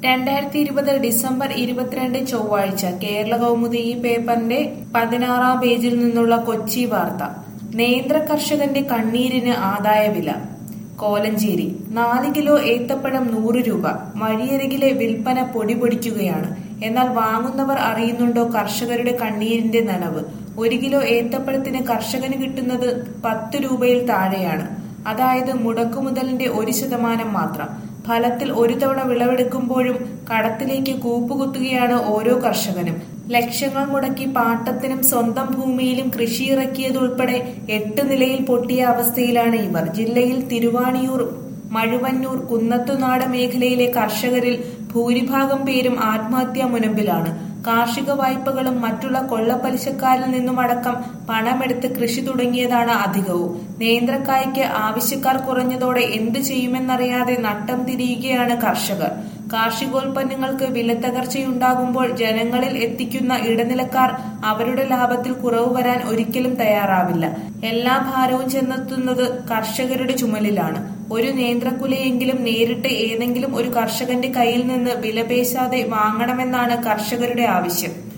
രണ്ടായിരത്തി ഇരുപത് ഡിസംബർ ഇരുപത്തിരണ്ട് ചൊവ്വാഴ്ച കേരള കൗമുദി ഈ പേപ്പറിന്റെ പതിനാറാം പേജിൽ നിന്നുള്ള കൊച്ചി വാർത്ത നേന്ത്ര കർഷകന്റെ കണ്ണീരിന് ആദായവില കോലഞ്ചേരി നാല് കിലോ ഏത്തപ്പഴം നൂറ് രൂപ വഴിയരികിലെ വിൽപ്പന പൊടി പൊടിക്കുകയാണ് എന്നാൽ വാങ്ങുന്നവർ അറിയുന്നുണ്ടോ കർഷകരുടെ കണ്ണീരിന്റെ നനവ് ഒരു കിലോ ഏത്തപ്പഴത്തിന് കർഷകന് കിട്ടുന്നത് പത്ത് രൂപയിൽ താഴെയാണ് അതായത് മുടക്കുമുതലിന്റെ ഒരു ശതമാനം മാത്രം ഫലത്തിൽ ഒരു തവണ വിളവെടുക്കുമ്പോഴും കടത്തിലേക്ക് കൂപ്പുകുത്തുകയാണ് ഓരോ കർഷകനും ലക്ഷങ്ങൾ മുടക്കി പാട്ടത്തിനും സ്വന്തം ഭൂമിയിലും കൃഷി ഇറക്കിയതുൾപ്പെടെ എട്ട് നിലയിൽ പൊട്ടിയ അവസ്ഥയിലാണ് ഇവർ ജില്ലയിൽ തിരുവാണിയൂർ മഴുവന്നൂർ കുന്നത്തുനാട് മേഖലയിലെ കർഷകരിൽ ഭൂരിഭാഗം പേരും ആത്മഹത്യാ മുനമ്പിലാണ് കാർഷിക വായ്പകളും മറ്റുള്ള കൊള്ളപ്പലിശക്കാരിൽ നിന്നുമടക്കം പണമെടുത്ത് കൃഷി തുടങ്ങിയതാണ് അധികവും നേന്ത്രക്കായ്ക്ക് ആവശ്യക്കാർ കുറഞ്ഞതോടെ എന്തു ചെയ്യുമെന്നറിയാതെ നട്ടം തിരിയുകയാണ് കർഷകർ കാർഷികോൽപ്പന്നങ്ങൾക്ക് വിലത്തകർച്ചയുണ്ടാകുമ്പോൾ ജനങ്ങളിൽ എത്തിക്കുന്ന ഇടനിലക്കാർ അവരുടെ ലാഭത്തിൽ കുറവ് വരാൻ ഒരിക്കലും തയ്യാറാവില്ല എല്ലാ ഭാരവും ചെന്നെത്തുന്നത് കർഷകരുടെ ചുമലിലാണ് ഒരു നേന്ത്രക്കുലയെങ്കിലും നേരിട്ട് ഏതെങ്കിലും ഒരു കർഷകന്റെ കയ്യിൽ നിന്ന് വിലപേശാതെ വാങ്ങണമെന്നാണ് കർഷകരുടെ ആവശ്യം